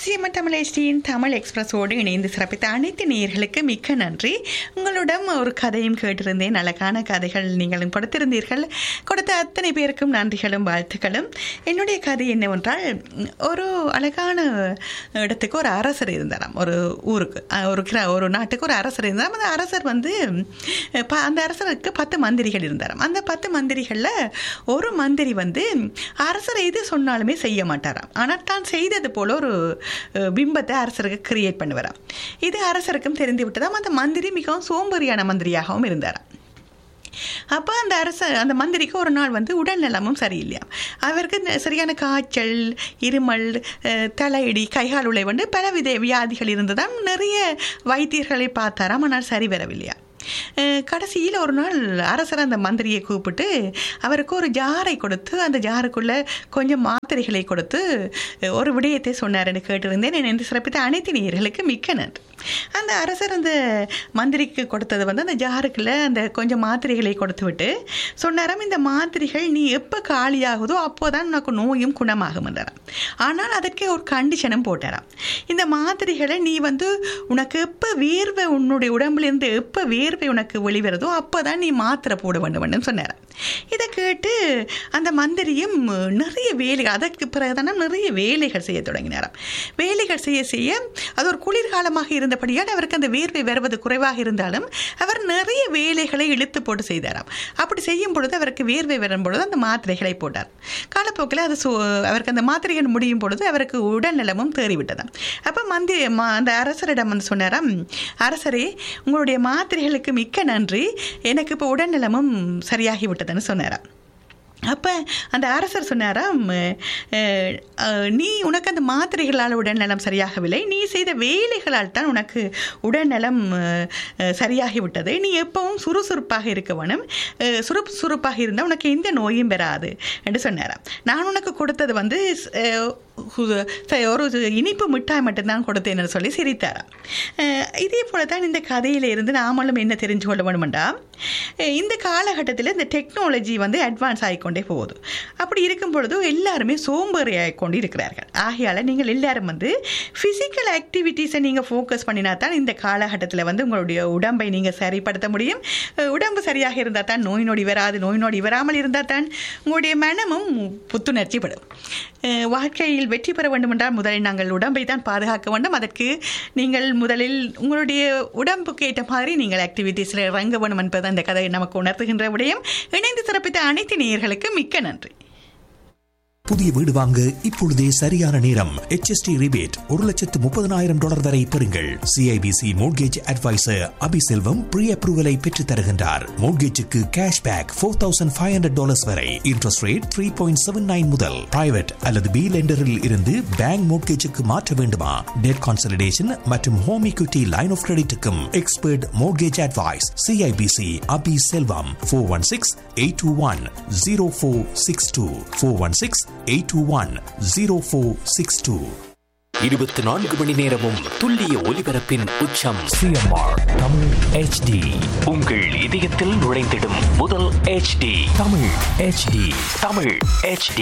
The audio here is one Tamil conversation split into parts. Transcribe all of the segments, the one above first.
சிஎம் தமிழேஷ்டியின் தமிழ் எக்ஸ்பிரஸோடு இணைந்து சிறப்பித்த அனைத்து நேயர்களுக்கு மிக்க நன்றி உங்களிடம் ஒரு கதையும் கேட்டிருந்தேன் அழகான கதைகள் நீங்களும் கொடுத்திருந்தீர்கள் கொடுத்த அத்தனை பேருக்கும் நன்றிகளும் வாழ்த்துக்களும் என்னுடைய கதை என்னவென்றால் ஒரு அழகான இடத்துக்கு ஒரு அரசர் இருந்தாராம் ஒரு ஊருக்கு அஹ், ஒரு கிரா ஒரு நாட்டுக்கு ஒரு அரசர் இருந்தாராம் அந்த அரசர் வந்து ப- அந்த அரசருக்கு பத்து மந்திரிகள் இருந்தாராம் அந்த பத்து மந்திரிகளில் ஒரு மந்திரி வந்து அரசர் எது சொன்னாலுமே செய்ய மாட்டாராம் ஆனால் தான் செய்தது போல ஒரு அஹ், பிம்பத்தை அரசருக்கு கிரியேட் பண்ணுவாராம் இது அரசருக்கும் தெரிந்து விட்டதாம் அந்த மந்திரி மிகவும் சோம்பேறியான மந்திரியாகவும் இருந்தாராம் அப்போ அந்த அரச அந்த மந்திரிக்கு ஒரு நாள் வந்து உடல் நலமும் சரியில்லையாம் அவருக்கு இந்த சரியான காய்ச்சல் இருமல் அஹ், தலையிடி கைகால் உலை வந்து பலவித வியாதிகள் இருந்ததாம் நிறைய வைத்தியர்களை பார்த்தாராம் ஆனால் சரி வரவில்லையா கடைசியில் ஒரு நாள் அரசர் அந்த மந்திரியை கூப்பிட்டு அவருக்கு ஒரு ஜாரை கொடுத்து அந்த ஜாருக்குள்ள கொஞ்சம் மாத்திரைகளை கொடுத்து அஹ், ஒரு விடயத்தை சொன்னார்னு கேட்டிருந்தேன் நான் என்று சிறப்பித்த அனைத்து நேயர்களுக்கு மிக்க நன்றி அந்த அரசர் அந்த மந்திரிக்கு கொடுத்தது வந்து அந்த ஜாருக்குள்ள அந்த கொஞ்சம் மாத்திரைகளை கொடுத்து விட்டு சொன்னாராம் இந்த மாத்திரைகள் நீ எப்போ காலியாகுதோ அப்போதான் உனக்கு நோயும் குணமாகும் என்றாராம் ஆனால் அதற்கு ஒரு கண்டிஷனும் போட்டாராம் இந்த மாத்திரைகளை நீ வந்து உனக்கு எப்போ வேர்வை உன்னுடைய உடம்புலேருந்து எப்போ வேர்வை உனக்கு வெளிவருதோ அப்போ தான் நீ மாத்திரை போட வேண்டும் சொன்னாராம் இதை கேட்டு அந்த மந்திரியும் நிறைய வேலைகள் அதற்கு பிறகுதானே நிறைய வேலைகள் செய்ய தொடங்கினாராம் வேலைகள் செய்ய செய்ய அது ஒரு குளிர்காலமாக இருந்தபடியால் அவருக்கு அந்த வேர்வை வருவது குறைவாக இருந்தாலும் அவர் நிறைய வேலைகளை இழுத்து போட்டு செய்தாராம் அப்படி செய்யும் பொழுது அவருக்கு வேர்வை வரும் பொழுது அந்த மாத்திரைகளை போட்டார் காலப்போக்கில் அது சு- அவருக்கு அந்த மாத்திரைகள் முடியும் பொழுது அவருக்கு உடல்நலமும் தேறிவிட்டதாம் அப்போ மந்திரி ம- அந்த அரசரிடம் வந்து சொன்னாராம் அரசரே உங்களுடைய மாத்திரைகளுக்கு மிக்க நன்றி எனக்கு இப்போ உடல்நலமும் சரியாகி விட்டதுன்னு சொன்னாராம் அப்போ அந்த அரசர் சொன்னாராம் அஹ், அஹ், நீ உனக்கு அந்த மாத்திரைகளால் உடல்நலம் சரியாகவில்லை நீ செய்த வேலைகளால் தான் உனக்கு உடல்நலம் அஹ், அஹ், சரியாகிவிட்டது நீ எப்பவும் சுறுசுறுப்பாக இருக்க வேணும் அஹ், சுறுசுறுப்பாக இருந்தால் உனக்கு எந்த நோயும் வராது என்று சொன்னாராம் நான் உனக்கு கொடுத்தது வந்து அஹ், ஹு- ச- ஒரு இனிப்பு மிட்டாய் மட்டும்தான் கொடுத்தேன்னு சொல்லி சிரித்தாராம் அஹ், இதே போல தான் இந்த கதையில இருந்து நாமளும் என்ன தெரிஞ்சு கொள்ள வேணுமெண்டா அஹ், இந்த காலகட்டத்தில் இந்த டெக்னாலஜி வந்து அட்வான்ஸ் ஆகிக்கொண்டே போகுது அப்படி இருக்கும் பொழுது எல்லாருமே சோம்பேறி ஆகிக்கொண்டு இருக்கிறார்கள் ஆகையால் நீங்கள் எல்லாரும் வந்து ஃபிசிக்கல் ஆக்டிவிட்டீஸை நீங்கள் ஃபோக்கஸ் பண்ணினா தான் இந்த காலகட்டத்தில் வந்து உங்களுடைய உடம்பை நீங்கள் சரிப்படுத்த முடியும் அஹ், உடம்பு சரியாக இருந்தால் தான் நோய் நொடி வராது நோய் நொடி வராமல் இருந்தால் தான் உங்களுடைய மனமும் புத்துணர்ச்சி படும் அஹ், வாழ்க்கையில் வெற்றி பெற வேண்டுமென்றால் முதலில் நாங்கள் உடம்பை தான் பாதுகாக்க வேண்டும் அதற்கு நீங்கள் முதலில் உங்களுடைய உடம்புக்கு ஏற்ற மாதிரி நீங்கள் ஆக்டிவிட்டீஸில் இறங்க வேண்டும் என்பது அந்த கதை நமக்கு உணர்த்துகின்ற விடயம் இணைந்து சிறப்பித்த அனைத்து நேயர்களுக்கு மிக்க நன்றி புதிய வீடு வாங்க இப்பொழுதே சரியான நேரம் HST ரிபேட் ஒரு லட்சத்து முப்பதனாயிரம் டாலர் வரை பெறுங்கள் CIBC mortgage advisor Abiselvam pre அப்ரூவலை பெற்றுத் தருகின்றார் மோட்கேஜுக்கு cash back four thousand five hundred dollars வரை interest rate three point seven nine முதல் பிரைவேட் அல்லது பி லெண்டரில் இருந்து பேங்க் மோட்கேஜுக்கு மாற்ற வேண்டுமா டெட் கான்சல்டேஷன் மற்றும் ஹோம் equity லைன் ஆஃப் கிரெடிட்டுக்கும் expert mortgage advice CIBC Abi Selvam four one six eight two one zero four six two four one six eight two one zero four six two இருபத்தி நான்கு மணி நேரமும் துல்லிய ஒலிபரப்பின் உச்சம் சிஎம்ஆர் தமிழ் HD உங்கள் இதயத்தில் நுழைந்திடும் முதல் HD Tamil HD Tamil HD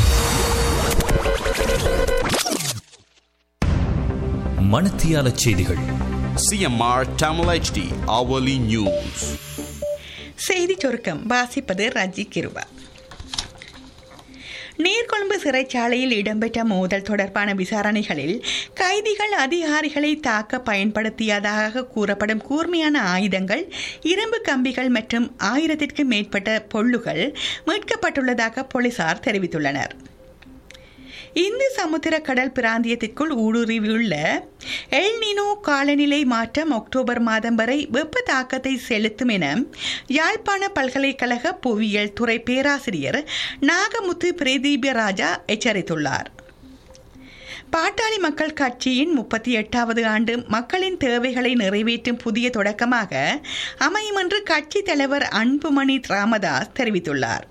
மணத்தியால செய்திகள் CMR Tamil HD hourly news. செய்தி சுருக்கம் வாசிப்பது ரஜி கிருபா நீர்கொழும்பு சிறைச்சாலையில் இடம்பெற்ற மோதல் தொடர்பான விசாரணைகளில் கைதிகள் அதிகாரிகளை தாக்க பயன்படுத்தியதாக கூறப்படும் கூர்மையான ஆயுதங்கள் இரும்பு கம்பிகள் மற்றும் ஆயிரத்திற்கும் மேற்பட்ட பொள்ளுகள் மீட்கப்பட்டுள்ளதாக போலீசார் தெரிவித்துள்ளனர் இந்து சமுத்திர கடல் பிராந்தியத்திற்குள் ஊடுருவியுள்ள எல் நினோ காலநிலை மாற்றம் அக்டோபர் மாதம் வரை வெப்ப தாக்கத்தை செலுத்தும் என யாழ்ப்பாண பல்கலைக்கழக புவியியல் துறை பேராசிரியர் நாகமுத்து பிரதீப ராஜா எச்சரித்துள்ளார் பாட்டாளி மக்கள் கட்சியின் முப்பத்தி எட்டாவது ஆண்டு மக்களின் தேவைகளை நிறைவேற்றும் புதிய தொடக்கமாக அமையும் என்று கட்சி தலைவர் அன்புமணி ராமதாஸ் தெரிவித்துள்ளார்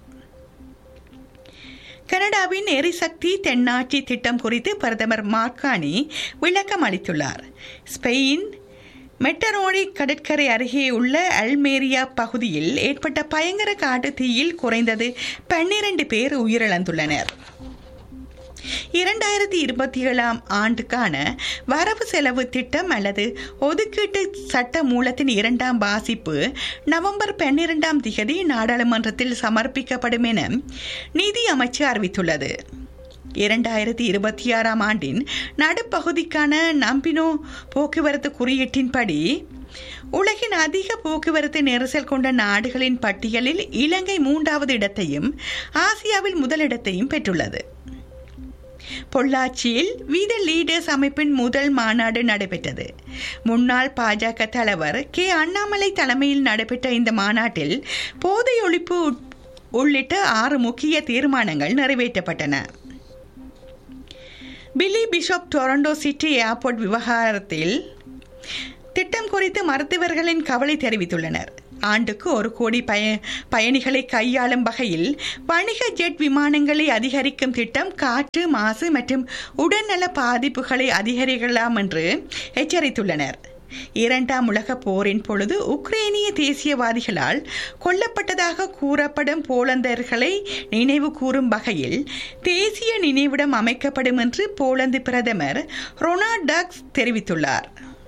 கனடாவின் எரிசக்தி தென்னாட்சி திட்டம் குறித்து பிரதமர் மார்கானி விளக்கம் அளித்துள்ளார் ஸ்பெயின் மெட்டரோடி கடற்கரை அருகே உள்ள அல்மேரியா பகுதியில் ஏற்பட்ட பயங்கர காட்டு தீயில் குறைந்தது பன்னிரண்டு பேர் உயிரிழந்துள்ளனர் இரண்டாயிரத்தி இருபத்தி ஏழாம் ஆண்டுக்கான வரவு செலவு திட்டம் அல்லது ஒதுக்கீட்டு சட்ட மூலத்தின் இரண்டாம் வாசிப்பு நவம்பர் பன்னிரெண்டாம் திகதி நாடாளுமன்றத்தில் சமர்ப்பிக்கப்படும் என நிதி அமைச்சு அறிவித்துள்ளது இரண்டாயிரத்தி இருபத்தி ஆறாம் ஆண்டின் நடுப்பகுதிக்கான நம்பினோ போக்குவரத்து குறியீட்டின்படி உலகின் அதிக போக்குவரத்து நெரிசல் கொண்ட நாடுகளின் பட்டியலில் இலங்கை மூன்றாவது இடத்தையும் ஆசியாவில் முதலிடத்தையும் பெற்றுள்ளது பொள்ளாச்சியில் வீத லீடர்ஸ் அமைப்பின் முதல் மாநாடு நடைபெற்றது முன்னாள் பாஜக தலைவர் கே அண்ணாமலை தலைமையில் நடைபெற்ற இந்த மாநாட்டில் போதை ஒழிப்பு உட்- உள்ளிட்ட ஆறு முக்கிய தீர்மானங்கள் நிறைவேற்றப்பட்டன Billy Bishop Toronto city airport விவகாரத்தில் திட்டம் குறித்து மருத்துவர்களின் கவலை தெரிவித்துள்ளனர் ஆண்டுக்கு ஒரு கோடி பய பயணிகளை கையாளும் வகையில் வணிக ஜெட் விமானங்களை அதிகரிக்கும் திட்டம் காற்று மாசு மற்றும் உடல்நல பாதிப்புகளை அதிகரிக்கலாம் என்று எச்சரித்துள்ளனர் இரண்டாம் உலகப் போரின் பொழுது உக்ரைனிய தேசியவாதிகளால் கொல்லப்பட்டதாக கூறப்படும் போலந்தர்களை நினைவு கூறும் வகையில் தேசிய நினைவிடம் அமைக்கப்படும் என்று போலந்து பிரதமர் ரொனால்ட் டக்ஸ் தெரிவித்துள்ளார்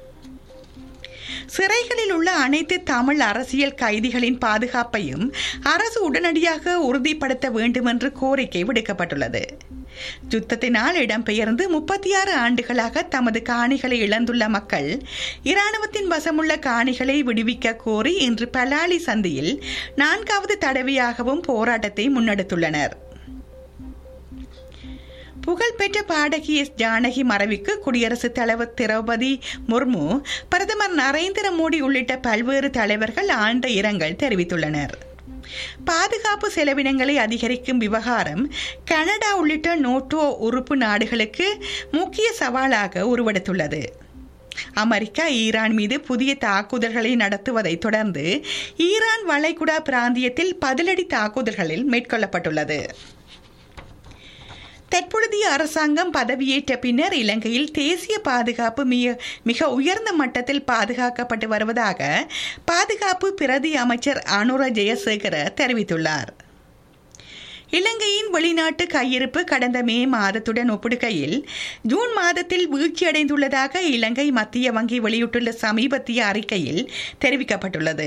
சிறைகளில் உள்ள அனைத்து தமிழ் அரசியல் கைதிகளின் பாதுகாப்பையும் அரசு உடனடியாக உறுதிப்படுத்த வேண்டும் என்று கோரிக்கை விடுக்கப்பட்டுள்ளது யுத்தத்தினால் இடம்பெயர்ந்து முப்பத்தி ஆறு ஆண்டுகளாக தமது காணிகளை இழந்துள்ள மக்கள் இராணுவத்தின் வசமுள்ள காணிகளை விடுவிக்க கோரி இன்று பலாலி சந்தியில் நான்காவது தடவையாகவும் போராட்டத்தை முன்னெடுத்துள்ளனர் புகழ்பெற்ற பாடகி எஸ் ஜானகி மறைவுக்கு குடியரசுத் தலைவர் திரௌபதி முர்மு பிரதமர் நரேந்திர மோடி உள்ளிட்ட பல்வேறு தலைவர்கள் ஆழ்ந்த இரங்கல் தெரிவித்துள்ளனர் பாதுகாப்பு செலவினங்களை அதிகரிக்கும் விவகாரம் கனடா உள்ளிட்ட நோட்டோ உறுப்பு நாடுகளுக்கு முக்கிய சவாலாக உருவெடுத்துள்ளது அமெரிக்கா ஈரான் மீது புதிய தாக்குதல்களை நடத்துவதை தொடர்ந்து ஈரான் வளைகுடா பிராந்தியத்தில் பதிலடி தாக்குதல்களில் மேற்கொள்ளப்பட்டுள்ளது தற்பொழுதைய அரசாங்கம் பதவியேற்ற பின்னர் இலங்கையில் தேசிய பாதுகாப்பு மிக மிக உயர்ந்த மட்டத்தில் பாதுகாக்கப்பட்டு வருவதாக பாதுகாப்பு பிரதி அமைச்சர் அனுர ஜெயசேகர தெரிவித்துள்ளார் இலங்கையின் வெளிநாட்டு கையிருப்பு கடந்த மே மாதத்துடன் ஒப்பிடுகையில் ஜூன் மாதத்தில் வீழ்ச்சியடைந்துள்ளதாக இலங்கை மத்திய வங்கி வெளியிட்டுள்ள சமீபத்திய அறிக்கையில் தெரிவிக்கப்பட்டுள்ளது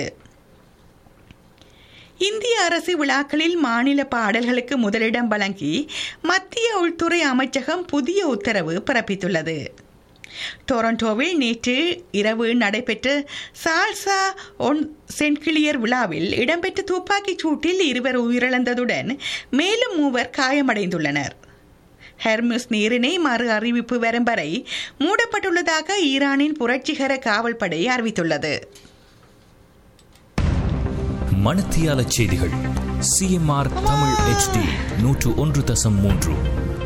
இந்திய அரசு விழாக்களில் மாநில பாடல்களுக்கு முதலிடம் வழங்கி மத்திய உள்துறை அமைச்சகம் புதிய உத்தரவு பிறப்பித்துள்ளது டொரண்டோவில் நேற்று இரவு நடைபெற்ற சால்சா ஒன் சென்கிளியர் விழாவில் இடம்பெற்ற துப்பாக்கிச் சூட்டில் இருவர் உயிரிழந்ததுடன் மேலும் மூவர் காயமடைந்துள்ளனர் ஹெர்மிஸ் நீரிணை மறு அறிவிப்பு வரும் வரை மூடப்பட்டுள்ளதாக ஈரானின் புரட்சிகர காவல்படை அறிவித்துள்ளது மணத்தியால செய்திகள் சிஎம்ஆர் தமிழ் HD நூற்று ஒன்று தசம் மூன்று